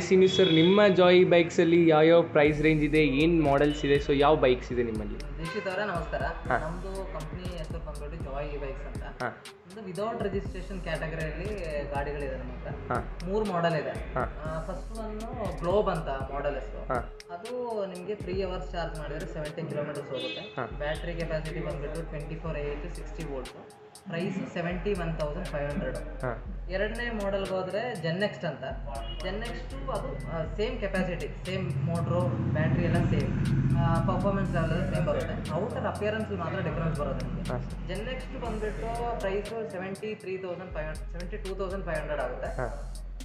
Hi ಸಿನು sir ನಿಮ್ಮ ಜಾಯ್ ಬೈಕ್ಸಲ್ಲಿ ಯಾವ್ಯಾವ price range ಇದೆ ಏನು ಮಾಡೆಲ್ಸ್ ಇದೆ ಸೊ ಯಾವ ಬೈಕ್ಸ್ ಇದೆ ನಿಮ್ಮಲ್ಲಿ ದೀಕ್ಷಿತ್ ಅವರೇ ನಮಸ್ಕಾರ ಹಾ. ನಮ್ಮದು ಕಂಪ್ನಿ ಹೆಸರು ಬಂದ್ಬಿಟ್ಟು ಜಾಯ್ ಇ ಬೈಕ್ಸ್ ಅಂತ ಹಾಂ ಒಂದು ವಿದೌಟ್ ರಿಜಿಸ್ಟ್ರೇಷನ್ ಕ್ಯಾಟಗರಿಯಲ್ಲಿ ಗಾಡಿಗಳಿದೆ ನಮ್ಮ ಹತ್ರ ಹಾಂ ಮೂರು ಮಾಡೆಲ್ ಇದೆ ಹಾಂ ಫಸ್ಟ್ ಒಂದು ಗ್ಲೋಬ್ ಅಂತ ಮಾಡೆಲ್ ಹೆಸರು ಹಾಂ ಅದು ನಿಮಗೆ ತ್ರೀ ಅವರ್ಸ್ ಚಾರ್ಜ್ ಮಾಡಿದರೆ ಸೆವೆಂಟಿ ಕಿಲೋಮೀಟರ್ಸ್ ಹೋಗುತ್ತೆ ಹಾ. ಬ್ಯಾಟ್ರಿ ಕೆಪಾಸಿಟಿ ಬಂದ್ಬಿಟ್ಟು twenty four eight sixty volt price seventy one thousand five hundred ಹಾಂ ಎರಡನೇ ಮಾಡೆಲ್ಗೆ ಹೋದರೆ ಜೆನ್ನೆಕ್ಸ್ಟ್ ಅಂತ ಜೆನ್ನೆಕ್ಸ್ಟು ಅದು same capacity same motor battery ಎಲ್ಲ ಸೇಮ್ ಪರ್ಫಾರ್ಮೆನ್ಸ್ ಲೆವೆಲ್ ಸೇಮ್ ಬರುತ್ತೆ ಔಟರ್ ಅಪಿಯರೆನ್ಸ್ ಮಾತ್ರ ಡಿಫ್ರೆನ್ಸ್ ಬರುತ್ತೆ ನಿಮಗೆ ಹಾಂ ಜೆನ್ನೆಕ್ಸ್ಟ್ ಬಂದ್ಬಿಟ್ಟು price seventy three thousand five hundred seventy two thousand five hundred ಆಗುತ್ತೆ ಹಾಂ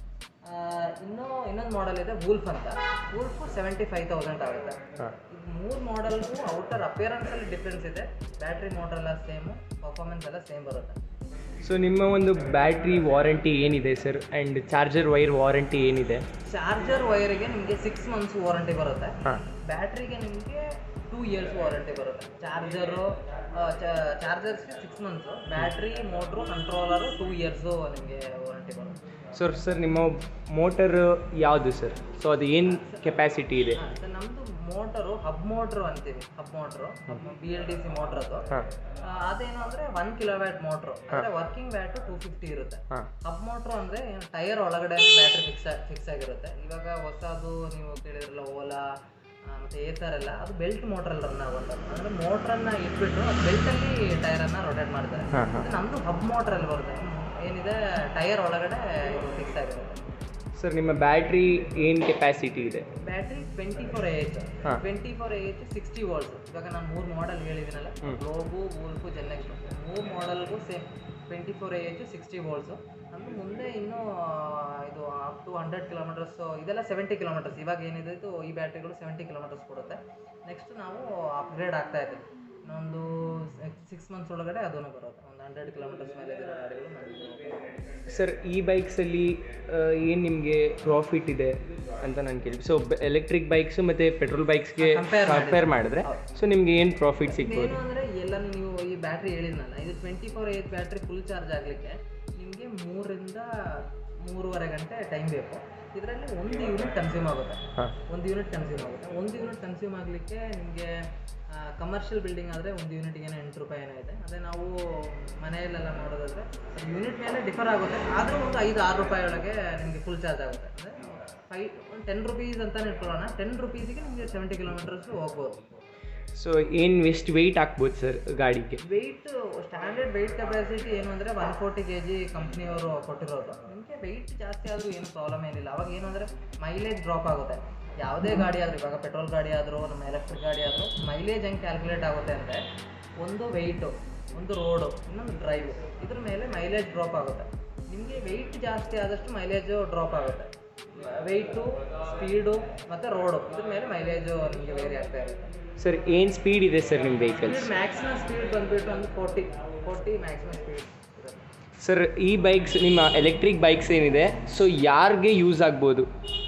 ಆ, ಇನ್ನೂ ಇನ್ನೊಂದು ಮಾಡೆಲ್ ಇದೆ ವೂಲ್ಫ್ ಅಂತ ವೂಲ್ಫು ಸೆವೆಂಟಿ ಫೈವ್ ತೌಸಂಡ್ ಆಗುತ್ತೆ ಹಾಂ ಇದು ಮೂರು ಮಾಡೆಲ್ಗೂ ಔಟರ್ ಅಪಿಯರೆನ್ಸಲ್ಲಿ ಡಿಫ್ರೆನ್ಸ್ ಇದೆ ಬ್ಯಾಟ್ರಿ ಮೋಟರ್ ಎಲ್ಲ ಸೇಮು ಪರ್ಫಾರ್ಮೆನ್ಸ್ ಎಲ್ಲ ಸೇಮ್ ಬರುತ್ತೆ ಸೊ ನಿಮ್ಮ ಒಂದು ಬ್ಯಾಟ್ರಿ ವಾರಂಟಿ ಏನಿದೆ sir and charger wire warranty ಏನಿದೆ ಚಾರ್ಜರ್ ವೈರಿಗೆ ನಿಮಗೆ ಸಿಕ್ಸ್ ಮಂತ್ಸ್ ವಾರಂಟಿ ಬರುತ್ತೆ ಹಾಂ ಬ್ಯಾಟ್ರಿಗೆ ನಿಮಗೆ ಟೂ ಇಯರ್ಸ್ ವಾರಂಟಿ ಬರುತ್ತೆ ಚಾರ್ಜರು ಚಾರ್ಜರ್ಸ್ಗೆ six months battery motor controller two years ನಿಮಗೆ ವಾರಂಟಿ ಬರುತ್ತೆ ಸರ್ ಸರ್ ನಿಮ್ಮ ಮೋಟರ್ ಯಾವುದು ಸರ್ ಸೊ ಅದು ಏನು ಕೆಪಾಸಿಟಿ ಇದೆ ಹಾಂ ಸರ್ ನಮ್ಮದು ಮೋಟರು ಹಬ್ ಮೋಟ್ರು ಅಂತೀವಿ hub motor B L D C motor ಅದು ಹಾಂ ಆ, ಅದೇನು ಅಂದರೆ ಒನ್ ಕಿಲೋ ವ್ಯಾಟ್ ಮೋಟ್ರು ಅಂದರೆ ವರ್ಕಿಂಗ್ ಬ್ಯಾಟು ಟೂ ಫಿಫ್ಟಿ ಇರುತ್ತೆ ಹಾಂ ಹಬ್ ಮೋಟ್ರು ಅಂದರೆ ಟೈರ್ ಒಳಗಡೆ ಬ್ಯಾಟ್ರಿ ಫಿಕ್ಸ್ ಫಿಕ್ಸ್ ಆಗಿರುತ್ತೆ ಇವಾಗ ಹೊಸದು ನೀವು ಕೇಳಿದ್ರಲ್ಲ ಓಲಾ ಮತ್ತು ಏತರ್ ಎಲ್ಲ ಅದು ಬೆಲ್ಟ್ ಮೋಟ್ರಲ್ಲಿ ರನ್ ಆಗುವಂಥದ್ದು ಅಂದರೆ ಮೋಟ್ರನ್ನ ಇಟ್ಬಿಟ್ಟು ಅದು ಬೆಲ್ಟಲ್ಲಿ ಟೈರನ್ನು ರೊಟೇಟ್ ಮಾಡ್ತಾರೆ ಹಾಂ ಹಾಂ ಅದು ನಮ್ಮದು ಹಬ್ ಮೋಟ್ರಲ್ಲಿ ಬರುತ್ತೆ ಏನಿದೆ ಟೈರ್ ಒಳಗಡೆ ಇದು ಫಿಕ್ಸ್ ಆಗಿರುತ್ತೆ ಸರ್ ನಿಮ್ಮ ಬ್ಯಾಟ್ರಿ ಏನು ಕೆಪಾಸಿಟಿ ಇದೆ battery twenty four A H ಹಾ. Twenty four A H sixty volts ಇವಾಗ ನಾನು ಮೂರು ಮಾಡೆಲ್ ಹೇಳಿದ್ದೀನಲ್ಲ ಹ್ಮ್. ಗ್ಲೋಬು ವೂಲ್ಫು ಜೆನ್ನೆಕ್ಸ್ ಮೂರು ಮಾಡೆಲ್ಗೂ same twenty four A H sixty volts ನಮ್ಮದು ಮುಂದೆ ಇನ್ನೂ ಆ, ಇದು ಅಪ್ ಟು ಹಂಡ್ರೆಡ್ ಕಿಲೋಮೀಟರ್ಸ್ ಇದೆಲ್ಲ ಸೆವೆಂಟಿ ಕಿಲೋಮೀಟರ್ಸ್ ಇವಾಗ ಏನಿದೆ ಇದು ಈ ಬ್ಯಾಟ್ರಿಗಳು ಸೆವೆಂಟಿ ಕಿಲೋಮೀಟರ್ಸ್ ಕೊಡುತ್ತೆ ನೆಕ್ಸ್ಟ್ ನಾವು ಅಪ್ಗ್ರೇಡ್ ಆಗ್ತಾ ಇದ್ದೀವಿ ಇನ್ನೊಂದು ಸಿಕ್ಸ್ ಮಂತ್ಸ್ ಒಳಗಡೆ ಅದೂ ಬರುತ್ತೆ ಒಂದು ಹಂಡ್ರೆಡ್ ಕಿಲೋಮೀಟರ್ಸ್ ಮೇಲೆ ಇರೋ ಗಾಡಿಗಳು ನಮಗೆ ಸರ್ ಈ ಬೈಕ್ಸಲ್ಲಿ ಏನು ನಿಮಗೆ ಪ್ರಾಫಿಟ್ ಇದೆ ಅಂತ ನಾನು ಕೇಳಿ ಸೊ ಎಲೆಕ್ಟ್ರಿಕ್ ಬೈಕ್ಸ್ ಮತ್ತು ಪೆಟ್ರೋಲ್ ಬೈಕ್ಸ್ಗೆ Compare ಮಾಡಿದ್ರೆ. ಕಂಪೇರ್ ಮಾಡಿದ್ರೆ ಸೊ ನಿಮಗೆ ಏನು ಪ್ರಾಫಿಟ್ ಸಿಗ್ಬೋದು ಏನು ಅಂದರೆ ಎಲ್ಲ ನೀವು ಈ ಬ್ಯಾಟ್ರಿ ಹೇಳಿದ್ನಲ್ಲ ಇದು twenty four eight battery full charge ಆಗಲಿಕ್ಕೆ ನಿಮಗೆ ಮೂರರಿಂದ ಮೂರುವರೆ ಗಂಟೆ ಟೈಮ್ ಬೇಕು ಇದರಲ್ಲಿ ಒಂದು ಯೂನಿಟ್ ಕನ್ಸ್ಯೂಮ್ ಆಗುತ್ತೆ ಹಾಂ ಒಂದು ಯೂನಿಟ್ ಕನ್ಸ್ಯೂಮ್ ಆಗುತ್ತೆ ಒಂದು ಯೂನಿಟ್ ಕನ್ಸ್ಯೂಮ್ ಆಗಲಿಕ್ಕೆ ನಿಮಗೆ ಕಮರ್ಷಿಯಲ್ ಬಿಲ್ಡಿಂಗ್ ಆದರೆ ಒಂದು ಯೂನಿಟ್ಗೆ ಎಂಟು ರೂಪಾಯಿ ಏನೋ ಇದೆ ಅದೇ ನಾವು ಮನೆಯಲ್ಲೆಲ್ಲ ನೋಡೋದಾದ್ರೆ ಯೂನಿಟ್ ಮೇಲೆ ಡಿಫರ್ ಆಗುತ್ತೆ ಆದರೂ ಒಂದು ಐದು ಆರು ರೂಪಾಯಿ ಒಳಗೆ ನಿಮಗೆ ಫುಲ್ ಚಾರ್ಜ್ ಆಗುತ್ತೆ ಅಂದರೆ ಫೈ ಒಂದು ಟೆನ್ ರುಪೀಸ್ ಅಂತಲೇ ಇಟ್ಕೊಳ್ಳೋಣ ಟೆನ್ ರುಪೀಸಿಗೆ ನಿಮಗೆ ಸೆವೆಂಟಿ ಕಿಲೋಮೀಟರ್ಸು ಹೋಗ್ಬೋದು ಸೊ ಏನು ಎಷ್ಟು ವೆಯ್ಟ್ ಹಾಕ್ಬೋದು ಸರ್ ಗಾಡಿಗೆ ವೆಯ್ಟ್ ಸ್ಟ್ಯಾಂಡರ್ಡ್ ವೆಯ್ಟ್ ಕೆಪಾಸಿಟಿ ಏನು ಅಂದರೆ ಒನ್ ಫೋರ್ಟಿ ಕೆ ಜಿ ಕಂಪ್ನಿಯವರು ಕೊಟ್ಟಿರೋದು ನಿಮಗೆ ವೆಯ್ಟ್ ಜಾಸ್ತಿ ಆದರೂ ಏನು ಪ್ರಾಬ್ಲಮ್ ಏನಿಲ್ಲ ಅವಾಗ ಏನು ಅಂದರೆ ಮೈಲೇಜ್ ಡ್ರಾಪ್ ಆಗುತ್ತೆ ಯಾವುದೇ ಗಾಡಿ ಆದರೂ ಇವಾಗ ಪೆಟ್ರೋಲ್ ಗಾಡಿ ಆದರೂ ನಮ್ಮ ಎಲೆಕ್ಟ್ರಿಕ್ ಗಾಡಿ ಆದರೂ ಮೈಲೇಜ್ ಹೆಂಗೆ ಕ್ಯಾಲ್ಕುಲೇಟ್ ಆಗುತ್ತೆ ಅಂದರೆ ಒಂದು ವೆಯ್ಟು ಒಂದು ರೋಡು ಇನ್ನೊಂದು ಡ್ರೈವ್ ಇದ್ರ ಮೇಲೆ ಮೈಲೇಜ್ ಡ್ರಾಪ್ ಆಗುತ್ತೆ ನಿಮಗೆ ವೆಯ್ಟ್ ಜಾಸ್ತಿ ಆದಷ್ಟು ಮೈಲೇಜು ಡ್ರಾಪ್ ಆಗುತ್ತೆ ವೆಯ್ಟು ಸ್ಪೀಡು ಮತ್ತು ರೋಡು ಇದ್ರ ಮೇಲೆ ಮೈಲೇಜು ನಿಮಗೆ ವೇರಿ ಆಗ್ತಾ ಇರುತ್ತೆ ಸರ್ ಏನು ಸ್ಪೀಡ್ ಇದೆ ಸರ್ ನಿಮ್ಮ ವೆಹಿಕಲ್ಸ್ ಸ್ಪೀಡ್ ಮ್ಯಾಕ್ಸಿಮಮ್ ಸ್ಪೀಡ್ ಬಂದ್ಬಿಟ್ಟು ಒಂದು forty forty maximum speed sir ಈ ಬೈಕ್ಸ್ ನಿಮ್ಮ ಎಲೆಕ್ಟ್ರಿಕ್ ಬೈಕ್ಸ್ ಏನಿದೆ ಸೊ ಯಾರಿಗೆ ಯೂಸ್ ಆಗ್ಬೋದು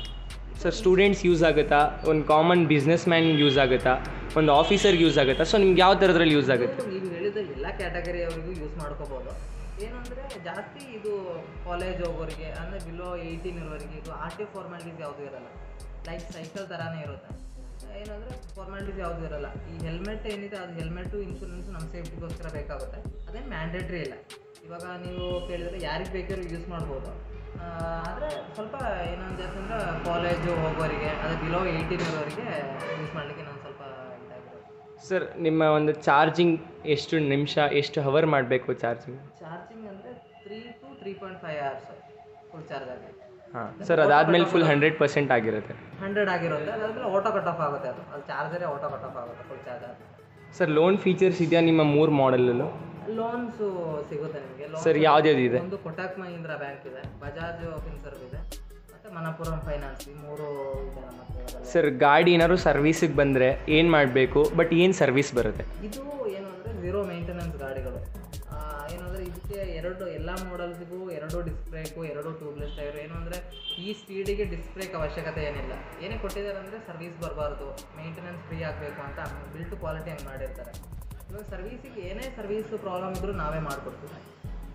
ಸರ್ ಸ್ಟೂಡೆಂಟ್ಸ್ ಯೂಸ್ ಆಗುತ್ತಾ ಒಂದು ಕಾಮನ್ ಬಿಸ್ನೆಸ್ ಮ್ಯಾನ್ ಯೂಸ್ ಆಗುತ್ತಾ ಒಂದು ಆಫೀಸರ್ಗೆ ಯೂಸ್ ಆಗುತ್ತಾ ಸೊ ನಿಮ್ಗೆ ಯಾವ ಥರದ್ರಲ್ಲಿ ಯೂಸ್ ಆಗುತ್ತೆ ನೀವು ಹೇಳಿದ ಎಲ್ಲ ಕ್ಯಾಟಗರಿ ಅವರಿಗೂ ಯೂಸ್ ಮಾಡ್ಕೋಬೋದು ಏನಂದರೆ ಜಾಸ್ತಿ ಇದು ಕಾಲೇಜ್ ಹೋಗೋರಿಗೆ ಅಂದರೆ ಬಿಲೋ ಏಯ್ಟೀನ್ ಇರೋರಿಗೆ ಇದು ಆರ್ ಟಿ ಫಾರ್ಮಾಲಿಟೀಸ್ ಯಾವುದೂ ಇರಲ್ಲ ಲೈಕ್ ಸೈಕಲ್ ಥರನೇ ಇರುತ್ತೆ ಏನಂದರೆ ಫಾರ್ಮಾಲಿಟೀಸ್ ಯಾವುದೂ ಇರಲ್ಲ ಈ ಹೆಲ್ಮೆಟ್ ಏನಿದೆ ಅದು ಹೆಲ್ಮೆಟು ಇನ್ಶೂರೆನ್ಸು ನಮ್ಮ ಸೇಫ್ಟಿಗೋಸ್ಕರ ಬೇಕಾಗುತ್ತೆ ಅದೇನು ಮ್ಯಾಂಡೇಟ್ರಿ ಇಲ್ಲ ಇವಾಗ ನೀವು ಕೇಳಿದರೆ ಯಾರಿಗೆ ಬೇಕಾದ್ರೂ ಯೂಸ್ ಮಾಡ್ಬೋದು ಆದರೆ ಸ್ವಲ್ಪ ಏನಂತ ಅಂತಂದ್ರೆ ಕಾಲೇಜು ಹೋಗೋರಿಗೆ ಅದೇ ಬಿಲೋ ಏಯ್ಟೀನ್ ಇರೋರಿಗೆ ಯೂಸ್ ಮಾಡಲಿಕ್ಕೆ ನಾನು ಸ್ವಲ್ಪ ಇದಾಗಿರುತ್ತೆ ಸರ್ ನಿಮ್ಮ ಒಂದು ಚಾರ್ಜಿಂಗ್ ಎಷ್ಟು ನಿಮಿಷ ಎಷ್ಟು ಹವರ್ ಮಾಡಬೇಕು ಚಾರ್ಜಿಂಗ್ ಚಾರ್ಜಿಂಗ್ ಅಂದರೆ three to three point five hours full charge ಆಗಿ ಹಾಂ ಸರ್ ಅದಾದಮೇಲೆ ಫುಲ್ ಹಂಡ್ರೆಡ್ ಪರ್ಸೆಂಟ್ ಆಗಿರುತ್ತೆ ಹಂಡ್ರೆಡ್ ಆಗಿರುತ್ತೆ ಅದಾದ್ಮೇಲೆ ಆಟೋ ಕಟ್ ಆಫ್ ಆಗುತ್ತೆ ಅದು ಅದು ಚಾರ್ಜರೇ ಆಟೋ ಕಟ್ ಆಫ್ ಆಗುತ್ತೆ ಫುಲ್ ಚಾರ್ಜ್ ಆಗುತ್ತೆ ಸರ್ ಲೋನ್ ಫೀಚರ್ಸ್ ಇದೆಯಾ ನಿಮ್ಮ ಮೂರು ಮಾಡಲಲ್ಲೂ ಲೋನ್ಸು ಸಿಗುತ್ತೆ ನಿಮಗೆ ಲೋನ್ ಸರ್ ಯಾವ್ದ್ಯಾವ್ದು ಇದೆ ಒಂದು ಕೊಟಕ್ ಮಹೀಂದ್ರ ಬ್ಯಾಂಕ್ ಇದೆ ಬಜಾಜ್ ಫಿನ್ಸರ್ವ್ ಇದೆ ಮತ್ತು ಮಣಪುರಂ ಫೈನಾನ್ಸ್ ಈ ಮೂರು ಇದೆ ನಮ್ಮ ಹತ್ರ ಇರೋದ್ರಲ್ಲಿ. ಸರ್ ಗಾಡಿ ಏನಾದ್ರು ಸರ್ವಿಸಿಗೆ ಬಂದರೆ ಏನು ಮಾಡಬೇಕು ಬಟ್ ಏನು ಸರ್ವಿಸ್ ಬರುತ್ತೆ ಇದು ಏನು ಅಂದರೆ ಝೀರೋ ಮೇಂಟೆನೆನ್ಸ್ ಗಾಡಿಗಳು ಆ, ಏನು ಅಂದರೆ ಇದಕ್ಕೆ ಎರಡು ಎಲ್ಲ ಮಾಡಲ್ಸಿಗೂ ಎರಡು ಡಿಸ್ಕ್ ಬ್ರೇಕು ಎರಡು ಟ್ಯೂಬ್ಲೆಸ್ ಟೈರ್ ಏನು ಅಂದರೆ ಈ ಸ್ಪೀಡಿಗೆ ಡಿಸ್ಕ್ ಬ್ರೇಕ್ ಅವಶ್ಯಕತೆ ಏನಿಲ್ಲ ಏನೇ ಕೊಟ್ಟಿದ್ದಾರೆ ಅಂದರೆ ಸರ್ವಿಸ್ ಬರಬಾರ್ದು ಮೇಂಟೆನೆನ್ಸ್ ಫ್ರೀ ಆಗಬೇಕು ಅಂತ ಬಿಲ್ಟ್ ಕ್ವಾಲಿಟಿ ಹಂಗೆ ಮಾಡಿರ್ತಾರೆ ಇವಾಗ ಸರ್ವೀಸಿಗೆ ಏನೇ ಸರ್ವೀಸ್ ಪ್ರಾಬ್ಲಮ್ ಇದ್ರೂ ನಾವೇ ಮಾಡಿಕೊಡ್ತೀವಿ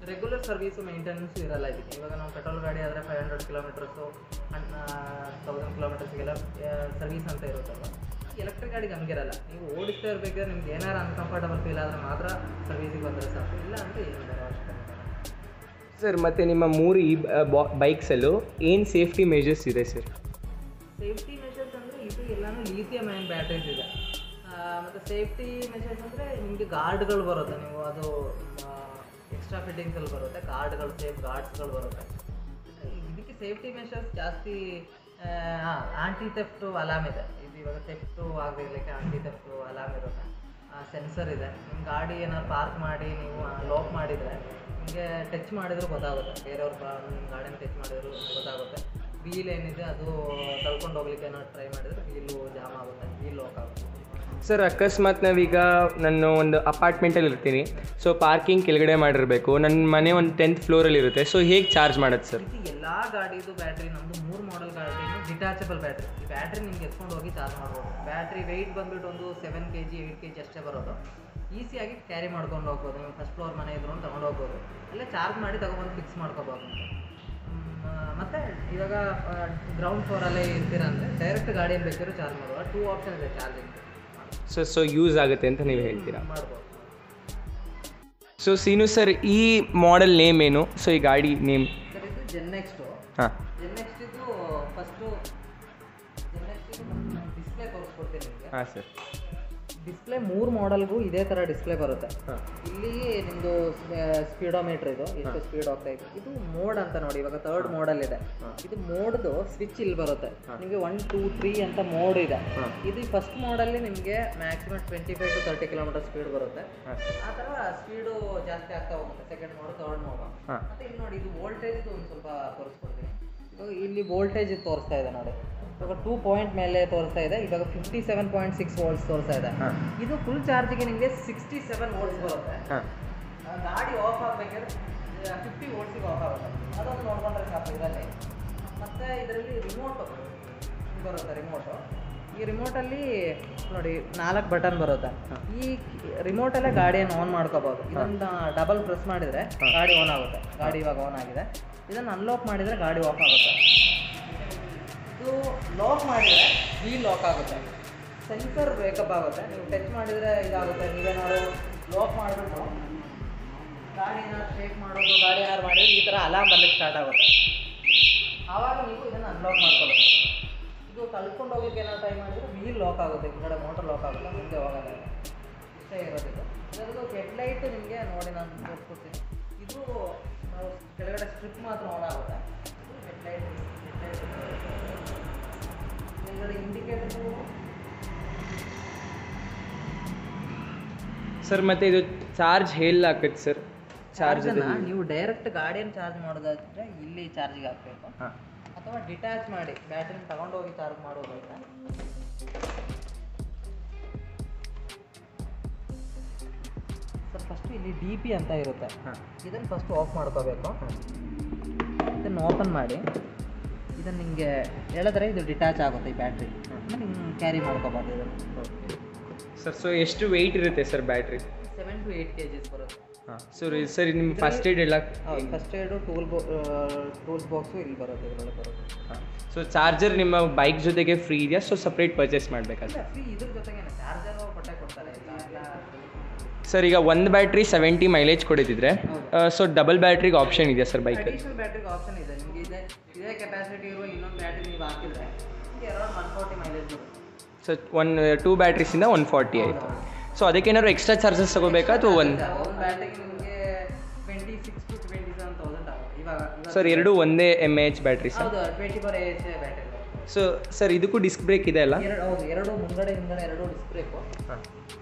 ರೆಗ್ಯುಲರ್ ಸರ್ವಿಸು ಮೇಂಟೆನೆನ್ಸ್ ಇರಲ್ಲ ಇದಕ್ಕೆ ಇವಾಗ ನಾವು ಪೆಟ್ರೋಲ್ ಗಾಡಿ ಆದರೆ ಫೈವ್ ಹಂಡ್ರೆಡ್ ಕಿಲೋಮೀಟರ್ಸು ತೌಸಂಡ್ ಕಿಲೋಮೀಟರ್ಸ್ಗೆಲ್ಲ ಸರ್ವಿಸ್ ಅಂತ ಇರುತ್ತಲ್ವ ಎಲೆಕ್ಟ್ರಿಕ್ ಗಾಡಿಗೆ ಹಂಗಿರಲ್ಲ ನೀವು ಓಡಿಸ್ತಾ ಇರಬೇಕಾದ್ರೆ ನಿಮ್ಗೆ ಏನಾರು ಅನ್ಕಂಫರ್ಟಬಲ್ ಫೀಲ್ ಆದರೆ ಮಾತ್ರ ಸರ್ವಿಸಿಗೆ ಬಂದರೆ ಸಾಕು ಇಲ್ಲ ಅಂದರೆ ಏನು ಬರೋ ಅವಶ್ಯಕತೆ ಇಲ್ಲ. ಸರ್ ಮತ್ತು ನಿಮ್ಮ ಮೂರು ಈ ಬೈಕ್ಸಲ್ಲೂ ಏನು ಸೇಫ್ಟಿ ಮೆಜರ್ಸ್ ಇದೆ ಸರ್ ಸೇಫ್ಟಿ ಮೆಷರ್ಸ್ ಅಂದರೆ ಇದು ಎಲ್ಲಾನು ಲೀಥಿಯಂ ಅಯನ್ ಬ್ಯಾಟ್ರೀಸ್ ಇದೆ ಮತ್ತು ಸೇಫ್ಟಿ ಮೆಷರ್ಸ್ ಅಂದರೆ ನಿಮಗೆ ಗಾರ್ಡ್ಗಳು ಬರುತ್ತೆ ನೀವು ಅದು ಎಕ್ಸ್ಟ್ರಾ ಫಿಟ್ಟಿಂಗ್ಸಲ್ಲಿ ಬರುತ್ತೆ ಗಾರ್ಡ್ಗಳು ಸೇಫ್ ಗಾರ್ಡ್ಸ್ಗಳು ಬರುತ್ತೆ ಇದಕ್ಕೆ ಸೇಫ್ಟಿ ಮೆಷರ್ಸ್ ಜಾಸ್ತಿ ಹಾಂ ಆಂಟಿ ಥೆಫ್ಟು ಅಲಾರ್ಮ್ ಇದೆ ಇದು ಇವಾಗ ಥೆಫ್ಟು ಆಗದಿರ್ಲಿಕ್ಕೆ ಆಂಟಿ ಥೆಫ್ಟು ಅಲಾರ್ಮ್ ಇರುತ್ತೆ ಸೆನ್ಸರ್ ಇದೆ ನಿಮ್ಮ ಗಾಡಿ ಏನಾದ್ರು ಪಾರ್ಕ್ ಮಾಡಿ ನೀವು ಲಾಕ್ ಮಾಡಿದರೆ ನಿಮಗೆ ಟಚ್ ಮಾಡಿದ್ರು ಗೊತ್ತಾಗುತ್ತೆ ಬೇರೆಯವ್ರು ಬ ನಿಮ್ಮ ಗಾಡಿನ ಟಚ್ ಮಾಡಿದ್ರು ಗೊತ್ತಾಗುತ್ತೆ ವೀಲ್ ಏನಿದೆ ಅದು ಕಳ್ಕೊಂಡು ಹೋಗ್ಲಿಕ್ಕೆ ಏನಾದ್ರು ಟ್ರೈ ಮಾಡಿದರೆ ವೀಲು ಜಾಮ್ ಆಗುತ್ತೆ ವೀಲ್ ಲಾಕ್ ಆಗುತ್ತೆ ಸರ್ ಅಕಸ್ಮಾತ್ ನಾವೀಗ ನಾನು ಒಂದು ಅಪಾರ್ಟ್ಮೆಂಟಲ್ಲಿ ಇರ್ತೀನಿ ಸೊ ಪಾರ್ಕಿಂಗ್ ಕೆಳಗಡೆ ಮಾಡಿರಬೇಕು ನನ್ನ ಮನೆ ಒಂದು ಟೆಂತ್ ಫ್ಲೋರಲ್ಲಿ ಇರುತ್ತೆ ಸೊ ಹೇಗೆ ಚಾರ್ಜ್ ಮಾಡೋದು ಸರ್ ಇದು ಎಲ್ಲ ಗಾಡಿದು ಬ್ಯಾಟ್ರಿ ನಮ್ಮದು ಮೂರು ಮಾಡೆಲ್ ಗಾಡಿನು ಡಿಟ್ಯಾಚಬಲ್ ಬ್ಯಾಟ್ರಿ ಈ ಬ್ಯಾಟ್ರಿ ನಿಮ್ಗೆ ಎತ್ಕೊಂಡು ಹೋಗಿ ಚಾರ್ಜ್ ಮಾಡ್ಬೋದು ಬ್ಯಾಟ್ರಿ ವೆಯ್ಟ್ ಬಂದ್ಬಿಟ್ಟು ಒಂದು seven K G eight K G ಅಷ್ಟೇ ಬರೋದು ಈಸಿಯಾಗಿ ಕ್ಯಾರಿ ಮಾಡ್ಕೊಂಡು ಹೋಗ್ಬೋದು ನೀವು ಫಸ್ಟ್ ಫ್ಲೋರ್ ಮನೆ ಇದ್ರು ತಗೊಂಡು ಹೋಗ್ಬೋದು ಅಲ್ಲೇ ಚಾರ್ಜ್ ಮಾಡಿ ತಗೊಬಂದು ಫಿಕ್ಸ್ ಮಾಡ್ಕೋಬೋದು ಮತ್ತು ಇವಾಗ ಗ್ರೌಂಡ್ ಫ್ಲೋರಲ್ಲೇ ಇರ್ತೀರ ಅಂದರೆ ಡೈರೆಕ್ಟ್ ಗಾಡಿಯನ್ನು ಬೇಕಾದ್ರೂ ಚಾರ್ಜ್ ಮಾಡುವ ಟೂ ಆಪ್ಷನ್ ಇದೆ ಚಾರ್ಜಿಂಗ್ ಸೊ ಸೊ ಯೂಸ್ ಆಗುತ್ತೆ ಅಂತ ನೀವು ಹೇಳ್ತೀರಾ ಮಾಡ್ಬೋದು ಸೊ ಸೀನು ಸರ್ ಈ ಮಾಡೆಲ್ ನೇಮ್ ಏನು ಸೊ ಈ ಗಾಡಿ ನೇಮ್ ಸರ್ ಇದು ಜೆನ್ ನೆಕ್ಸ್ಟು ಹಾಂ ಜೆನ್ ನೆಕ್ಸ್ಟ್ ಇದು ಫಸ್ಟು ಜೆನ್ ನೆಕ್ಸ್ಟ್ ಇದು ಡಿಸ್ಪ್ಲೇ ತೋರಿಸ್ಕೊಡ್ತೀನಿ ನಿಮಗೆ ಹಾಂ ಸರ್ ಡಿಸ್ಪ್ಲೇ ಮೂರು ಮಾಡೆಲ್ಗೂ ಇದೇ ಥರ ಡಿಸ್ಪ್ಲೇ ಬರುತ್ತೆ ಹಾಂ ಇಲ್ಲಿ ನಿಮ್ಮದು ಸ್ಪೀಡೋಮೀಟರ್ ಇದು ಎಷ್ಟು ಸ್ಪೀಡ್ ಹೋಗ್ತಾ ಇದೆ ಇದು ಮೋಡ್ ಅಂತ ನೋಡಿ ಇವಾಗ ತರ್ಡ್ ಮೋಡಲ್ ಇದೆ ಇದು ಮೋಡ್ದು ಸ್ವಿಚ್ ಇಲ್ಲಿ ಬರುತ್ತೆ ನಿಮಗೆ ಒನ್ ಟೂ ತ್ರೀ ಅಂತ ಮೋಡ್ ಇದೆ ಇದು ಫಸ್ಟ್ ಮೋಡಲ್ಲಿ ನಿಮಗೆ maximum twenty five to thirty kilometre speed ಬರುತ್ತೆ ಹಾಂ ಆ ಥರ ಸ್ಪೀಡು ಜಾಸ್ತಿ ಆಗ್ತಾ ಹೋಗುತ್ತೆ ಸೆಕೆಂಡ್ ಮೋಡ್ ತರ್ಡ್ ಮೋಡ್ ಹಾಂ ಮತ್ತೆ ಇಲ್ಲಿ ನೋಡಿ ಇದು ವೋಲ್ಟೇಜ್ ಒಂದು ಸ್ವಲ್ಪ ತೋರಿಸ್ಕೊಡ್ತೀನಿ ಇವಾಗ ಇಲ್ಲಿ ವೋಲ್ಟೇಜ್ ತೋರಿಸ್ತಾ ಇದೆ ನೋಡಿ ಇವಾಗ ಟೂ ಪಾಯಿಂಟ್ ಮೇಲೆ ತೋರಿಸ್ತಾ ಇದೆ ಇವಾಗ fifty seven point six volts ತೋರಿಸ್ತಾ ಇದೆ ಹಾಂ ಇದು ಫುಲ್ ಚಾರ್ಜಿಗೆ ನಿಮಗೆ ಸಿಕ್ಸ್ಟಿ ಸೆವೆನ್ ವೋಲ್ಟ್ಸ್ ಬರುತ್ತೆ ಹಾಂ ಆ, ಗಾಡಿ ಆಫ್ ಆಗಬೇಕಾದ್ರೆ ಫಿಫ್ಟಿ ವೋಲ್ಟ್ಸಿಗೆ ಆಫ್ ಆಗುತ್ತೆ ಅದೊಂದು ನೋಡ್ಕೊಂಡ್ರೆ ಸಾಕು ಇದರಲ್ಲಿ ಮತ್ತು ಇದರಲ್ಲಿ ರಿಮೋಟು ಬರುತ್ತೆ ರಿಮೋಟು ಈ ರಿಮೋಟಲ್ಲಿ ನೋಡಿ ನಾಲ್ಕು ಬಟನ್ ಬರುತ್ತೆ ಈ ರಿಮೋಟಲ್ಲೇ ಗಾಡಿಯನ್ನು ಆನ್ ಮಾಡ್ಕೋಬೋದು ಇದನ್ನ ಡಬಲ್ ಪ್ರೆಸ್ ಮಾಡಿದರೆ ಗಾಡಿ ಆನ್ ಆಗುತ್ತೆ ಗಾಡಿ ಇವಾಗ ಆನ್ ಆಗಿದೆ ಇದನ್ನು ಅನ್ಲಾಕ್ ಮಾಡಿದರೆ ಗಾಡಿ ಆಫ್ ಆಗುತ್ತೆ ಇದು ಲಾಕ್ ಮಾಡಿದರೆ ವೀಲ್ ಲಾಕ್ ಆಗುತ್ತೆ ಸೆನ್ಸರ್ ಬ್ರೇಕಪ್ ಆಗುತ್ತೆ ನೀವು ಟಚ್ ಮಾಡಿದರೆ ಇದಾಗುತ್ತೆ ನೀವೇನಾದ್ರು ಲಾಕ್ ಮಾಡಿಬಿಟ್ಟು ಗಾಡಿ ಏನಾದ್ರು ಶೇಕ್ ಮಾಡೋದು ಗಾಡಿ ಏನಾದ್ರು ಮಾಡಿದ್ರೆ ಈ ಥರ ಅಲಾರ್ಮ್ ಬರ್ಲಿಕ್ಕೆ ಸ್ಟಾರ್ಟ್ ಆಗುತ್ತೆ ಆವಾಗ ನೀವು ಇದನ್ನು ಅನ್ಲಾಕ್ ಮಾಡ್ಕೋಬೇಕು ಇದು ಕಳ್ಕೊಂಡು ಹೋಗೋಕ್ಕೆ ಏನಾದ್ರು ಟ್ರೈ ಮಾಡಿದ್ರೆ ವೀಲ್ ಲಾಕ್ ಆಗುತ್ತೆ ಹಿಂದ್ಗಡೆ ಮೋಟರ್ ಲಾಕ್ ಆಗುತ್ತೆ ಮುಂದೆ ಹೋಗಲ್ಲ ಇದು. ಇಷ್ಟೇ ಇರೋದಿಲ್ಲ ಇದರದ್ದು ಹೆಡ್ಲೈಟ್ ನಿಮಗೆ ನೋಡಿ ನಾನು ತೋರಿಸ್ಕೊಡ್ತೀನಿ ಇದು ನಾವು ಕೆಳಗಡೆ ಸ್ಟ್ರಿಪ್ ಮಾತ್ರ ಆನ್ ಆಗುತ್ತೆ ಇದು ಹೆಡ್ಲೈಟ್ ಕೆಳಗಡೆ ಇಂಡಿಕೇಟರ್ ಸರ್ ಮತ್ತು ಇದು ಚಾರ್ಜ್ ಹೇಳಾಕತ್ತೆ ಸರ್ ಚಾರ್ಜ್ ಚಾರ್ಜನ್ನ ನೀವು ಡೈರೆಕ್ಟ್ ಗಾಡಿಯನ್ನು ಚಾರ್ಜ್ ಮಾಡೋದಾದ್ರೆ ಇಲ್ಲಿ ಚಾರ್ಜಿಗೆ ಹಾಕಬೇಕು ಹಾಂ ಅಥವಾ ಡಿಟ್ಯಾಚ್ ಮಾಡಿ ಬ್ಯಾಟ್ರಿನ ತಗೊಂಡೋಗಿ ಚಾರ್ಜ್ ಮಾಡೋದಾದ್ರೆ ಸರ್ ಫಸ್ಟ್ ಇಲ್ಲಿ ಡಿ ಪಿ ಅಂತ ಇರುತ್ತೆ ಹಾಂ ಇದನ್ನು ಫಸ್ಟ್ ಆಫ್ ಮಾಡ್ಕೋಬೇಕು ಇದನ್ನು ಓಪನ್ ಮಾಡಿ ಇದನ್ನು ನಿಮಗೆ ಹೇಳಿದ್ರೆ ಇದು ಡಿಟ್ಯಾಚ್ ಆಗುತ್ತೆ ಈ ಬ್ಯಾಟ್ರಿ ಹಿಂಗೆ ಕ್ಯಾರಿ ಮಾಡ್ಕೋಬಾರ್ದು ಇದನ್ನು ಸರ್ ಸೊ ಎಷ್ಟು ವೆಯ್ಟ್ ಇರುತ್ತೆ sir battery seven to eight K Gs ಬರುತ್ತೆ ಹಾಂ ಸರ್ ಸರ್ ನಿಮ್ಮ ಫಸ್ಟ್ ಏಡ್ ಎಲ್ಲ ಹೌದು ಫಸ್ಟ್ ಏಡು ಟೂಲ್ ಬೋ ಟೂಲ್ಸ್ ಬಾಕ್ಸು ಇಲ್ಲಿ ಬರುತ್ತೆ ಇದರೊಳಗೆ ಬರುತ್ತೆ ಹಾಂ ಸೊ ಚಾರ್ಜರ್ ನಿಮ್ಮ ಬೈಕ್ ಜೊತೆಗೆ ಫ್ರೀ ಇದೆಯಾ ಸೊ ಸಪ್ರೇಟ್ ಪರ್ಚೇಸ್ ಮಾಡಬೇಕಾ ಇಲ್ಲ ಫ್ರೀ ಇದ್ರ ಜೊತೆಗೆ ಚಾರ್ಜರು ಕೊಟ್ಟೆ ಕೊಡ್ತಾರೆ ಇಲ್ಲ ಎಲ್ಲ ಸರ್ ಈಗ ಒಂದು ಬ್ಯಾಟ್ರಿ ಸೆವೆಂಟಿ ಮೈಲೇಜ್ ಕೊಡಿದ್ರೆ ಸೊ ಡಬಲ್ ಬ್ಯಾಟ್ರಿಗೆ ಆಪ್ಷನ್ ಇದೆಯಾ ಸರ್ ಬೈಕಲ್ಲಿ ಅಡಿಷನಲ್ ಬ್ಯಾಟ್ರಿಗೆ ಆಪ್ಷನ್ ಇದೆ ನಿಮಗೆ ಇದೆ ಇದೇ ಕೆಪಾಸಿಟಿ ಇರುವ ಇನ್ನೊಂದು ಬ್ಯಾಟ್ರಿ ನೀವು ಹಾಕಿದ್ರೆ ನಿಮಗೆ ಅರೌಂಡ್ ಒನ್ ಫೋರ್ಟಿ ಮೈಲೇಜ್ ಬರುತ್ತೆ ಸೊ ಒನ್ ಟೂ ಬ್ಯಾಟ್ರೀಸಿಂದ ಒನ್ ಫಾರ್ಟಿ ಆಯಿತು ಸೊ ಅದಕ್ಕೇನಾದ್ರು ಎಕ್ಸ್ಟ್ರಾ ಚಾರ್ಜಸ್ ತಗೋಬೇಕಾ ಅಥವಾ ಒಂದು ಒಂದು ಬ್ಯಾಟ್ರಿಗೆ ನಿಮಗೆ twenty six to twenty seven thousand ಆಗುತ್ತೆ ಇವಾಗ ಇವಾಗ- ಸರ್ ಎರಡು ಒಂದೇ ಎಮ್ ಎಚ್ ಬ್ಯಾಟ್ರಿ ಸರ್ ಹೌದು twenty four H battery so sir ಇದಕ್ಕೂ ಡಿಸ್ಕ್ ಬ್ರೇಕ್ ಇದೆ ಅಲ್ಲ ಎರಡು ಹೌದು ಎರಡು ಮುಂಗಡೆ ಹಿಂಗಡೆ ಎರಡು ಡಿಸ್ಪ್ಲೇಕು ಹಾಂ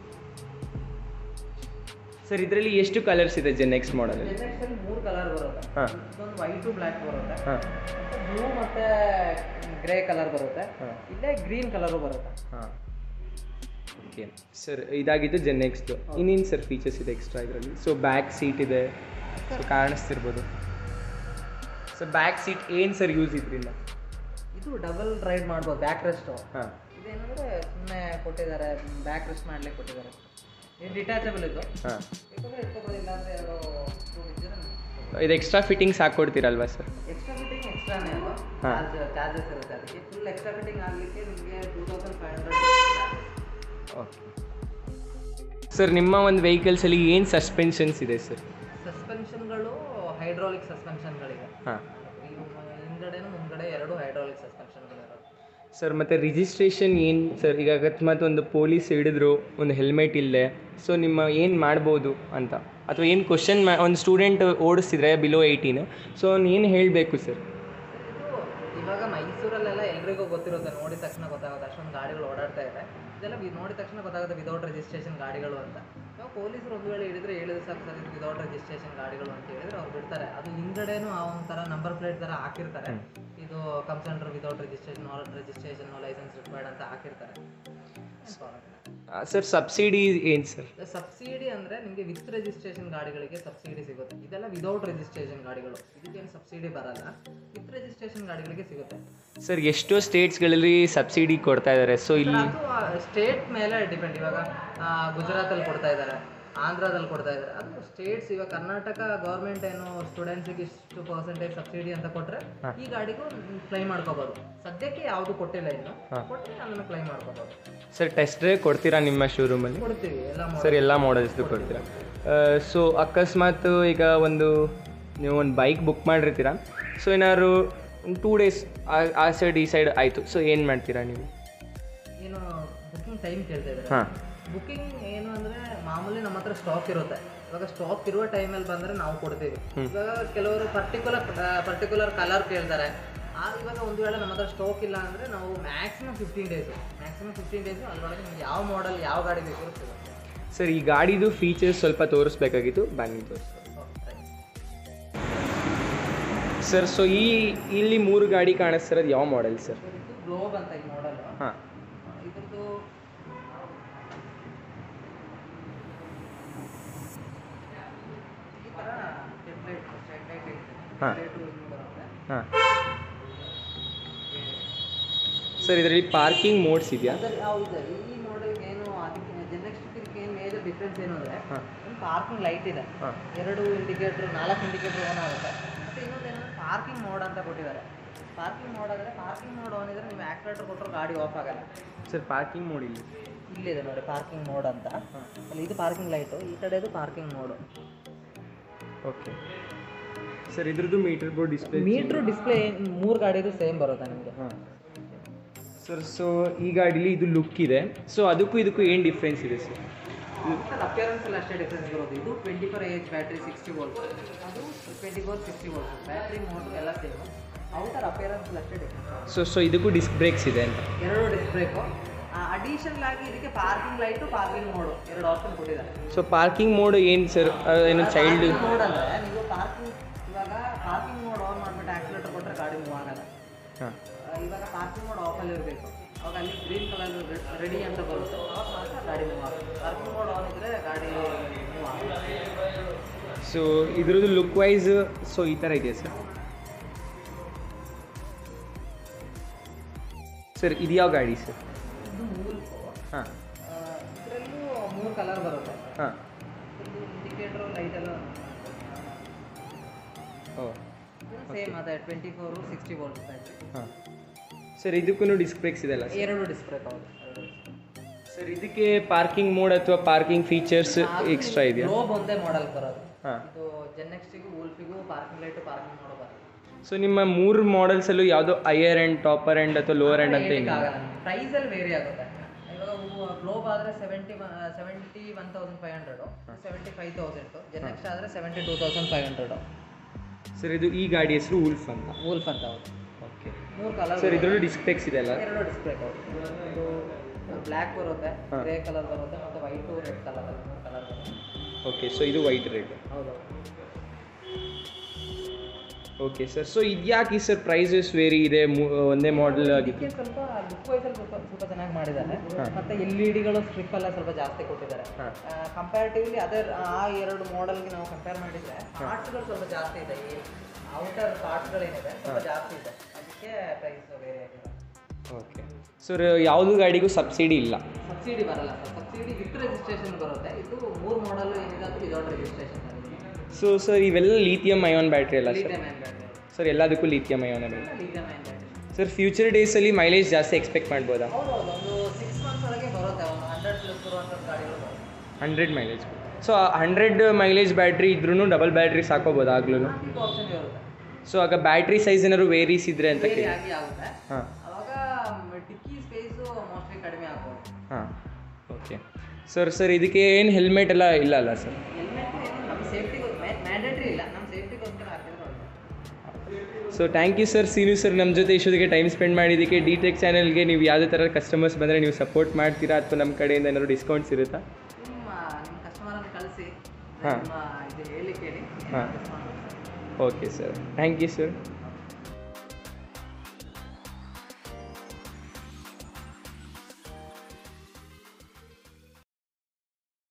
ಸರ್ ಇದರಲ್ಲಿ ಎಷ್ಟು ಕಲರ್ಸ್ ಇದೆ ಜೆ ನೆಕ್ಸ್ಟ್ ಮಾಡಲಲ್ಲಿ ನೆಕ್ಸ್ಟಲ್ಲಿ ಮೂರು ಕಲರ್ ಬರುತ್ತೆ ಹಾಂ ಇದೊಂದು ವೈಟು ಬ್ಲ್ಯಾಕ್ ಬರುತ್ತೆ ಹಾಂ ಬ್ಲೂ ಮತ್ತು ಗ್ರೇ ಕಲರ್ ಬರುತ್ತೆ ಹಾಂ ಇಲ್ಲೇ ಗ್ರೀನ್ ಕಲರು ಬರುತ್ತೆ ಹಾಂ ಓಕೆ ಸರ್ ಇದಾಗಿದ್ದು ಜೆನ್ ನೆಕ್ಸ್ಟು ಇನ್ನೇನು ಸರ್ ಫೀಚರ್ಸ್ ಇದೆ ಎಕ್ಸ್ಟ್ರಾ ಇದರಲ್ಲಿ ಸೊ ಬ್ಯಾಕ್ ಸೀಟ್ ಇದೆ ಸೊ ಕಾಣಿಸ್ತಿರ್ಬೋದು ಸರ್ ಬ್ಯಾಕ್ ಸೀಟ್ ಏನು ಸರ್ ಯೂಸ್ ಇದರಿಂದ ಇದು ಡಬಲ್ ರೈಡ್ ಮಾಡ್ಬೋದು ಬ್ಯಾಕ್ ರೆಸ್ಟು ಹಾಂ ಇದೇನಂದರೆ ಸುಮ್ಮನೆ ಕೊಟ್ಟಿದ್ದಾರೆ ಬ್ಯಾಕ್ ರೆಸ್ಟ್ ಮಾಡ್ಲಿಕ್ಕೆ ಕೊಟ್ಟಿದ್ದಾರೆ ಇದು ಡಿಟ್ಯಾಚಬಲ್ ಇದು ಹಾಂ ಬೇಕಂದ್ರೆ ಇಟ್ಕೋಬೋದು ಇಲ್ಲ ಅಂದರೆ ಎರಡು ಟೂ ಇದ್ದರೆ ಇದು ಎಕ್ಸ್ಟ್ರಾ ಫಿಟ್ಟಿಂಗ್ಸ್ ಹಾಕ್ಕೊಡ್ತೀರಲ್ವಾ ಸರ್ ಎಕ್ಸ್ಟ್ರಾ ಫಿಟ್ಟಿಂಗ್ ಎಕ್ಸ್ಟ್ರಾನೇ ಅದು ಹಾ. ಚಾರ್ಜ್ ಚಾರ್ಜಸ್ ಇರುತ್ತೆ ಅದಕ್ಕೆ ಫುಲ್ ಎಕ್ಸ್ಟ್ರಾ ಫಿಟ್ಟಿಂಗ್ ಆಗಲಿಕ್ಕೆ ನಿಮಗೆ two thousand five hundred okay sir ನಿಮ್ಮ ಒಂದು ವೆಹಿಕಲ್ಸಲ್ಲಿ ಏನು ಸಸ್ಪೆನ್ಷನ್ಸ್ ಇದೆ ಸರ್ ಸಸ್ಪೆನ್ಷನ್ಗಳು ಹೈಡ್ರಾಲಿಕ್ ಸಸ್ಪೆನ್ಷನ್ಗಳಿವೆ ಹಾಂ ಹಿಂದ್ಗಡೆನೂ ಮುಂದ್ಗಡೆ ಎರಡು ಹೈಡ್ರಾಲಿಕ್ ಸಸ್ಪೆನ್ಷನ್ಗಳಿರೋದು ಸರ್ ಮತ್ತು ರಿಜಿಸ್ಟ್ರೇಷನ್ ಏನು ಸರ್ ಈಗ ಅಕಸ್ಮಾತ್ ಒಂದು ಪೊಲೀಸ್ ಹಿಡಿದ್ರು ಒಂದು ಹೆಲ್ಮೆಟ್ ಇಲ್ಲದೆ ಸೊ ನಿಮ್ಮ ಏನು ಮಾಡ್ಬೋದು ಅಂತ ಅಥವಾ ಏನು ಕ್ವಶನ್ ಮಾ ಒಂದು ಸ್ಟೂಡೆಂಟ್ ಓಡಿಸಿದ್ರೆ ಬಿಲೋ ಏಯ್ಟೀನ್ ಸೊ ಅವ್ನು ಏನು ಹೇಳಬೇಕು ಸರ್ ಇದು ಇವಾಗ ಮೈಸೂರಲ್ಲೆಲ್ಲ ಎಲ್ರಿಗೂ ಗೊತ್ತಿರುತ್ತೆ ನೋಡಿದ ತಕ್ಷಣ ಗೊತ್ತಾಗುತ್ತೆ ಅಷ್ಟೊಂದು ಗಾಡಿಗಳು ಓಡಾಡ್ತಾ ಇದೆ ಇದೆಲ್ಲ ವಿ- ನೋಡಿದ ತಕ್ಷಣ ಗೊತ್ತಾಗುತ್ತೆ ವಿದೌಟ್ ರಿಜಿಸ್ಟ್ರೇಷನ್ ಗಾಡಿಗಳು ಅಂತ ಇವಾಗ ಪೊಲೀಸರು ಒಂದು ವೇಳೆ ಹಿಡಿದ್ರೆ ಹೇಳಿದ್ರೆ ಸಾಕು ಸರ್ ಇದು ವಿದೌಟ್ ರಿಜಿಸ್ಟ್ರೇಷನ್ ಗಾಡಿಗಳು ಅಂತ ಹೇಳಿದ್ರೆ ಅವ್ರು ಬಿಡ್ತಾರೆ ಅದು ಹಿಂದ್ಗಡೆನೂ ಆ ಒಂಥರ ನಂಬರ್ ಪ್ಲೇಟ್ ಥರ ಹಾಕಿರ್ತಾರೆ ಇದು comes under without registration registration licence required ಅಂತ ಹಾಕಿರ್ತಾರೆ ಸರ್ ಸಬ್ಸಿಡಿ ಏನು ಸರ್ ಸಬ್ಸಿಡಿ ಅಂದರೆ ನಿಮಗೆ ವಿತ್ ರಿಜಿಸ್ಟ್ರೇಷನ್ ಗಾಡಿಗಳಿಗೆ ಸಬ್ಸಿಡಿ ಸಿಗುತ್ತೆ ಇದೆಲ್ಲ ವಿದೌಟ್ ರಿಜಿಸ್ಟ್ರೇಷನ್ ಗಾಡಿಗಳು ಇದಕ್ಕೇನು ಸಬ್ಸಿಡಿ ಬರಲ್ಲ ವಿತ್ ರಿಜಿಸ್ಟ್ರೇಷನ್ ಗಾಡಿಗಳಿಗೆ ಸಿಗುತ್ತೆ ಸರ್ ಎಷ್ಟೋ ಸ್ಟೇಟ್ಸ್ಗಳಲ್ಲಿ ಸಬ್ಸಿಡಿ ಕೊಡ್ತಾ ಇದ್ದಾರೆ ಸೊ ಇಲ್ಲಿ ಅದು ಸ್ಟೇಟ್ ಮೇಲೆ ಡಿಪೆಂಡ್ ಇವಾಗ ಆ, ಗುಜರಾತಲ್ಲಿ ಕೊಡ್ತಾ ಇದ್ದಾರೆ ಆಂಧ್ರದಲ್ಲಿ ಕೊಡ್ತಾ ಇದ್ದಾರೆ ಅದು ಸ್ಟೇಟ್ಸ್ ಇವಾಗ ಕರ್ನಾಟಕ ಗೌರ್ಮೆಂಟ್ ಏನು ಸ್ಟೂಡೆಂಟ್ಸಿಗೆ ಇಷ್ಟು ಪರ್ಸೆಂಟೇಜ್ ಸಬ್ಸಿಡಿ ಅಂತ ಕೊಟ್ಟರೆ ಈ ಗಾಡಿಗೂ ಕ್ಲೈಮ್ ಮಾಡ್ಕೋಬೋದು ಸದ್ಯಕ್ಕೆ ಯಾವುದು ಕೊಟ್ಟಿಲ್ಲ ಇನ್ನು ಕೊಟ್ಟರೆ ಅದನ್ನು ಕ್ಲೈಮ್ ಮಾಡ್ಕೋಬೋದು ಸರ್ ಟೆಸ್ಟ್ ಡ್ರೈವ್ ಕೊಡ್ತೀರಾ ನಿಮ್ಮ ಶೋರೂಮಲ್ಲಿ ಕೊಡ್ತೀವಿ ಎಲ್ಲ ಸರ್ ಎಲ್ಲ ಮಾಡಲ್ಸ್ದು ಕೊಡ್ತೀರಾ ಸೊ ಅಕಸ್ಮಾತ್ ಈಗ ಒಂದು ನೀವು ಒಂದು ಬೈಕ್ ಬುಕ್ ಮಾಡಿರ್ತೀರಾ ಸೊ ಏನಾದ್ರು ಟೂ ಡೇಸ್ ಆ ಸೈಡ್ ಈ ಸೈಡ್ ಆಯಿತು ಸೊ ಏನು ಮಾಡ್ತೀರಾ ನೀವು ಏನು ಬುಕಿಂಗ್ ಟೈಮ್ ಕೇಳ್ತಾ ಇದ್ದಾರೆ ಹಾಂ ಬುಕಿಂಗ್ ಏನು ಅಂದರೆ ಮಾಮೂಲಿ ನಮ್ಮ ಹತ್ರ ಸ್ಟಾಕ್ ಇರುತ್ತೆ ಇವಾಗ ಸ್ಟಾಕ್ ಇರುವ ಟೈಮಲ್ಲಿ ಬಂದರೆ ನಾವು ಕೊಡ್ತೀವಿ ಇವಾಗ ಕೆಲವರು ಪರ್ಟಿಕ್ಯುಲರ್ ಪರ್ಟಿಕ್ಯುಲರ್ ಕಲರ್ ಕೇಳ್ತಾರೆ ಆ ಇವಾಗ ಒಂದು ವೇಳೆ ನಮ್ಮ ಹತ್ರ ಸ್ಟಾಕ್ ಇಲ್ಲ ಅಂದರೆ ನಾವು maximum fifteen days maximum fifteen days ಅದರೊಳಗೆ ನಿಮ್ಗೆ ಯಾವ ಮಾಡಲ್ ಯಾವ ಗಾಡಿ ಬೇಕು ಸಿಗುತ್ತೆ ಸರ್ ಈ ಗಾಡಿದು ಫೀಚರ್ಸ್ ಸ್ವಲ್ಪ ತೋರಿಸ್ಬೇಕಾಗಿತ್ತು ಬನ್ನಿ ತೋರಿಸ್ತಾರೆ ಸರ್ ಸೊ ಈ ಇಲ್ಲಿ ಮೂರು ಗಾಡಿ ಕಾಣಿಸ್ತಿರೋದು ಯಾವ ಮಾಡೆಲ್ ಸರ್ ಇದು ಗ್ಲೋಬ್ ಅಂತ ಈ ಮಾಡಲ್ ಹಾಂ ಇದ್ರದ್ದು ಈ ಥರ ಹೆಡ್ಲೈಟ್ ಹೆಡ್ಲೈಟ್ ಹಾ. ಹೆಡ್ಲೈಟು ಇದು ಬರುತ್ತೆ ಹಾಂ ಸರ್ ಇದರಲ್ಲಿ ಪಾರ್ಕಿಂಗ್ ಮೋಡ್ಸ್ ಇದೆಯಾ ಅದ್ರಲ್ಲಿ ಹೌದು ಈ ಮಾಡೆಲ್ಗೆ ಏನು ಅದಕ್ಕೆ ನೆಕ್ಸ್ಟ್ ಇದಕ್ಕೆ ಏನು ಮೇಜರ್ ಡಿಫ್ರೆನ್ಸ್ ಏನು ಅಂದರೆ ಹಾಂ ಒಂದು ಪಾರ್ಕಿಂಗ್ ಲೈಟ್ ಇದೆ ಹಾಂ ಎರಡು ಇಂಡಿಕೇಟ್ರ್ ನಾಲ್ಕು ಇಂಡಿಕೇಟ್ರ್ ಆನ್ ಆಗುತ್ತೆ ಮತ್ತು ಇನ್ನೊಂದು ಏನಂದ್ರೆ ಪಾರ್ಕಿಂಗ್ ಮೋಡ್ ಅಂತ ಕೊಟ್ಟಿದ್ದಾರೆ ಪಾರ್ಕಿಂಗ್ ಮೋಡ್ ಆದರೆ ಪಾರ್ಕಿಂಗ್ ಮೋಡ್ ಆನ್ ಇದ್ರೆ ನೀವು ಆಕ್ಸಿಲೇಟರ್ ಕೊಟ್ಟರು ಗಾಡಿ ಆಫ್ ಆಗಲ್ಲ ಸರ್ ಪಾರ್ಕಿಂಗ್ ಮೋಡ್ ಇಲ್ಲಿ ಇಲ್ಲಿದೆ ನೋಡಿ ಪಾರ್ಕಿಂಗ್ ಮೋಡ್ ಅಂತ ಅಲ್ಲಿ ಇದು ಪಾರ್ಕಿಂಗ್ ಲೈಟು ಈ ಕಡೆದು ಪಾರ್ಕಿಂಗ್ ಮೋಡು ಓಕೆ ಸರ್ ಇದ್ರದ್ದು meter board display meter display ಮೂರು ಗಾಡಿದು ಸೇಮ್ ಬರುತ್ತೆ ನಿಮಗೆ ಹಾಂ ಸರ್ ಸೊ ಈ ಗಾಡೀಲಿ ಇದು ಲುಕ್ ಇದೆ ಸೊ ಅದಕ್ಕೂ ಇದಕ್ಕೂ ಏನು ಡಿಫ್ರೆನ್ಸ್ ಇದೆ ಸರ್ ಅಪಿಯರೆನ್ಸ್ ಅಲ್ಲಿ ಅಷ್ಟೇ ಡಿಫ್ರೆನ್ಸ್ ಬರೋದು ಇದು twenty four H battery sixty volt ಅದು twenty four sixty volt battery motor ಎಲ್ಲ ಸೇಮ್ ಔಟರ್ ಅಪಿಯರೆನ್ಸ್ ಅಲ್ಲಿ ಅಷ್ಟೇ ಡಿಫ್ರೆನ್ಸ್ ಸೊ ಸೊ ಇದಕ್ಕೂ ಡಿಸ್ಕ್ ಬ್ರೇಕ್ಸ್ ಇದೆ ಅಂತ ಎರಡು ಡಿಸ್ಕ್ ಬ್ರೇಕು ಅಡಿಷನಲ್ ಆಗಿ ಇದಕ್ಕೆ ಪಾರ್ಕಿಂಗ್ ಲೈಟು ಪಾರ್ಕಿಂಗ್ ಮೋಡು ಎರಡು ಆಪ್ಷನ್ ಕೊಟ್ಟಿದ್ದಾರೆ ಸೊ ಪಾರ್ಕಿಂಗ್ ಮೋಡ್ ಏನು ಸರ್ ಏನು ಚೈಲ್ಡ್ ಮೋಡ್ ಅಂದರೆ ನೀವು ಪಾರ್ಕಿಂಗ್ ಇವಾಗ ಪಾರ್ಕಿಂಗ್ ಮೋಡ್ ಆನ್ ಮಾಡಿಬಿಟ್ಟು ಆಕ್ಸಿಲೇಟರ್ ಕೊಟ್ಟರೆ ಗಾಡಿ ಮೂವ್ ಆಗಲ್ಲ ಹಾಂ ಆ, ಇವಾಗ ಪಾರ್ಕಿಂಗ್ ಮೋಡ್ ಆಫಲ್ಲಿ ಇರಬೇಕು ಅವಾಗ ಅಲ್ಲಿ ಗ್ರೀನ್ ಕಲರ್ ರೆಡಿ ಅಂತ ಬರುತ್ತೆ ಅವಾಗ ಮಾತ್ರ ಗಾಡಿ ಮೂವ್ ಆಗುತ್ತೆ ಪಾರ್ಕಿಂಗ್ ಮೋಡ್ ಆನ್ ಇದ್ದರೆ ಗಾಡಿ ಮೂವ್ ಆಗುತ್ತೆ ಸೊ ಇದ್ರದ್ದು ಲುಕ್ ವೈಸ್ ಸೊ ಈ ಥರ ಇದೆಯಾ ಸರ್ ಸರ್ ಇದು ಯಾವ ಗಾಡಿ ಸರ್ ಇದು ಮೂಲ್ಕು ಹಾಂ ಇದರಲ್ಲೂ ಮೂರು ಕಲರ್ ಬರುತ್ತೆ ಹಾಂ ಇದು ಇಂಡಿಕೇಟ್ರು ಲೈಟ್ ಎಲ್ಲ ಓ ಸೇಮ್ ಅದೇ twenty four sixty volt battery ಹಾಂ ಸರ್ ಇದಕ್ಕೂ ಡಿಸ್ಕ್ ಬ್ರೇಕ್ಸ್ ಇದೆಲ್ಲ ಸರ್ ಎರಡು ಡಿಸ್ಪ್ಲೇ ಹೌದು ಎರಡು ಸರ್ ಇದಕ್ಕೆ ಪಾರ್ಕಿಂಗ್ ಮೋಡ್ ಅಥವಾ ಪಾರ್ಕಿಂಗ್ ಫೀಚರ್ಸ್ ಎಕ್ಸ್ಟ್ರಾ ಇದೆಯಾ ಗ್ಲೋಬ್ ಒಂದೇ ಮಾಡೆಲ್ ಬರೋದು ಹಾಂ ಇದು ಜೆನ್ನೆಕ್ಸ್ಟಿಗೂ ವೂಲ್ಫಿಗೂ ಪಾರ್ಕಿಂಗ್ ಲೈಟು ಪಾರ್ಕಿಂಗ್ ಮಾಡೋ ಬರುತ್ತೆ ಸೊ ನಿಮ್ಮ ಮೂರು ಮಾಡೆಲ್ಸಲ್ಲೂ ಯಾವುದೋ ಹೈಯರ್ ಎಂಡ್ ಟಾಪರ್ ಎಂಡ್ ಅಥವಾ ಲೋವರ್ ಎಂಡ್ ಅಂತ ಏನು ಪ್ರೈಸಲ್ಲಿ ವೇರಿ ಆಗುತ್ತೆ ಇವಾಗ ಗ್ಲೋಬ್ ಆದರೆ seventy seventy one thousand five hundred seventy five thousand Gen Next ಆದರೆ seventy two thousand five hundred sir ಇದು ಈ ಗಾಡಿ ಹೆಸರು ಉಲ್ಫ್ ಅಂತ ವೂಲ್ಫ್ ಅಂತ ಹೌದು ಓಕೆ ಮೂರು ಕಲರ್ ಸರ್ ಇದರಲ್ಲೂ ಡಿಸ್ಕ್ ಬ್ರೇಕ್ಸ್ ಇದೆ ಅಲ್ಲ ಎರಡು ಡಿಸ್ಪ್ಲೇ ಇದು ಬ್ಲ್ಯಾಕ್ ಬರುತ್ತೆ ಹಾ. ಗ್ರೇ ಕಲರ್ ಬರುತ್ತೆ ಮತ್ತು ವೈಟು ರೆಡ್ ಕಲರ್ ಮೂರು ಕಲರ್ ಬರುತ್ತೆ ಓಕೆ ಸೊ ಇದು ವೈಟ್ ರೆಡ್ ಹೌದು ಓಕೆ ಸರ್ ಸೊ ಇದ್ಯಾಕೆ ಸರ್ ಪ್ರೈಸಸ್ ವೇರಿ ಇದೆ ಮು- ಒಂದೇ ಮಾಡೆಲ್ ಆಗಿತ್ತು ಇದಕ್ಕೆ ಸ್ವಲ್ಪ ಲುಕ್ ವೈಸಲ್ಲಿ ಸ್ವಲ್ಪ ಸ್ವಲ್ಪ ಚೆನ್ನಾಗಿ ಮಾಡಿದ್ದಾರೆ ಹಾ. ಮತ್ತೆ ಎಲ್ ಇ ಡಿಗಳು ಸ್ಟ್ರಿಪ್ ಎಲ್ಲ ಸ್ವಲ್ಪ ಜಾಸ್ತಿ ಕೊಟ್ಟಿದ್ದಾರೆ ಹಾಂ ಕಂಪ್ಯಾರಿಟಿವ್ಲಿ ಅದರ್ ಆ ಎರಡು ಮಾಡೆಲ್ಗೆ ನಾವು ಕಂಪೇರ್ ಮಾಡಿದ್ರೆ ಪಾರ್ಟ್ಸ್ಗಳು ಸ್ವಲ್ಪ ಜಾಸ್ತಿ ಇದೆ ಈ ಔಟರ್ ಪಾರ್ಟ್ಸ್ಗಳೇನಿದೆ ಸ್ವಲ್ಪ ಜಾಸ್ತಿ ಇದೆ ಅದಕ್ಕೆ ಪ್ರೈಸ್ ಬೇರೆ ಆಗಿದೆ ಓಕೆ ಸರ್ ಯಾವುದು ಗಾಡಿಗೂ ಸಬ್ಸಿಡಿ ಇಲ್ಲ ಸಬ್ಸಿಡಿ ಬರಲ್ಲ ಸರ್ ಸಬ್ಸಿಡಿ ವಿತ್ ರಿಜಿಸ್ಟ್ರೇಷನ್ ಬರುತ್ತೆ ಇದು ಮೂರು ಮಾಡಲ್ ಏನಿದೆ ಅದು ವಿದೌಟ್ ರಿಜಿಸ್ಟ್ರೇಷನ್ ಸೊ ಸರ್ ಇವೆಲ್ಲ ಲೀಥಿಯಂ ಅಯಾನ್ ಬ್ಯಾಟ್ರಿ ಅಲ್ಲ sir lithium ion battery sir ಎಲ್ಲದಕ್ಕೂ ಲೀಥಿಯಂ ಅಯಾನ್ ಬೇಕು lithium ion battery sir future ಡೇಸಲ್ಲಿ ಮೈಲೇಜ್ ಜಾಸ್ತಿ ಎಕ್ಸ್ಪೆಕ್ಟ್ ಮಾಡ್ಬೋದಾ ಹೌದೌದು ಒಂದು ಸಿಕ್ಸ್ ಮಂತ್ಸ್ ಒಳಗೆ ಬರುತ್ತೆ ಒಂದು ಹಂಡ್ರೆಡ್ ಪ್ಲಸ್ ಬರುವಂಥ ಗಾಡಿಗಳು ಬರುತ್ತೆ hundred mileage so hundred mileage battery ಇದ್ರೂ ಡಬಲ್ ಬ್ಯಾಟ್ರಿ ಸಾಕೋಬೋದಾ ಆಗ್ಲೂ ಹಾಕಿದ್ದು ಆಪ್ಷನ್ ಇರುತ್ತೆ ಸೊ ಆಗ ಬ್ಯಾಟ್ರಿ ಸೈಜ್ ಏನಾದ್ರು ವೇರೀಸ್ ಇದ್ರೆ ಅಂತ ಬೇರೆ ಕೇಳಿ ಆಗಿ ಆಗುತ್ತೆ ಹಾಂ ಅವಾಗ ಟಿಕ್ಕಿ ಸ್ಪೇಸು ಮೋಸ್ಟ್ಲಿ ಕಡಿಮೆ ಆಗ್ಬೋದು ಹಾಂ ಓಕೆ ಸರ್ ಸರ್ ಇದಕ್ಕೆ ಏನು ಹೆಲ್ಮೆಟ್ ಎಲ್ಲ ಇಲ್ಲ ಅಲ್ಲ ಸರ್ ಹೆಲ್ಮೆಟ್ ಏನು ನಮ್ಮ ಸೇಫ್ಟಿಗೆ ಮ್ಯಾಂಡೇಟ್ರಿ ಇಲ್ಲ ನಮ್ಮ ಸೇಫ್ಟಿಗೋಸ್ಕರ ಹಾಕಿದ್ರೆ ಒಳ್ಳೆ so thank you sir Seenu sir ನಮ್ಮ ಜೊತೆ ಇಷ್ಟೊತ್ತಿಗೆ ಟೈಮ್ ಸ್ಪೆಂಡ್ ಮಾಡಿದ್ದಕ್ಕೆ ಡಿ ಟೆಕ್ ಚಾನಲ್ಗೆ ನೀವು ಯಾವುದೇ ಥರ ಕಸ್ಟಮರ್ಸ್ ಬಂದರೆ ನೀವು ಸಪೋರ್ಟ್ ಮಾಡ್ತೀರಾ ಅಥವಾ ನಮ್ಮ ಕಡೆಯಿಂದ ಏನಾದ್ರು ಡಿಸ್ಕೌಂಟ್ಸ್ ಇರುತ್ತಾ ನಿಮ್ಮ ನಿಮ್ಮ ಕಸ್ಟಮರನ್ನು ಕಳಿಸಿ ಹಾ. ನಿಮ್ಮ ಇದು ಹೇಳಿ ಕೇಳಿ ಹಾ. Okay sir thank you sir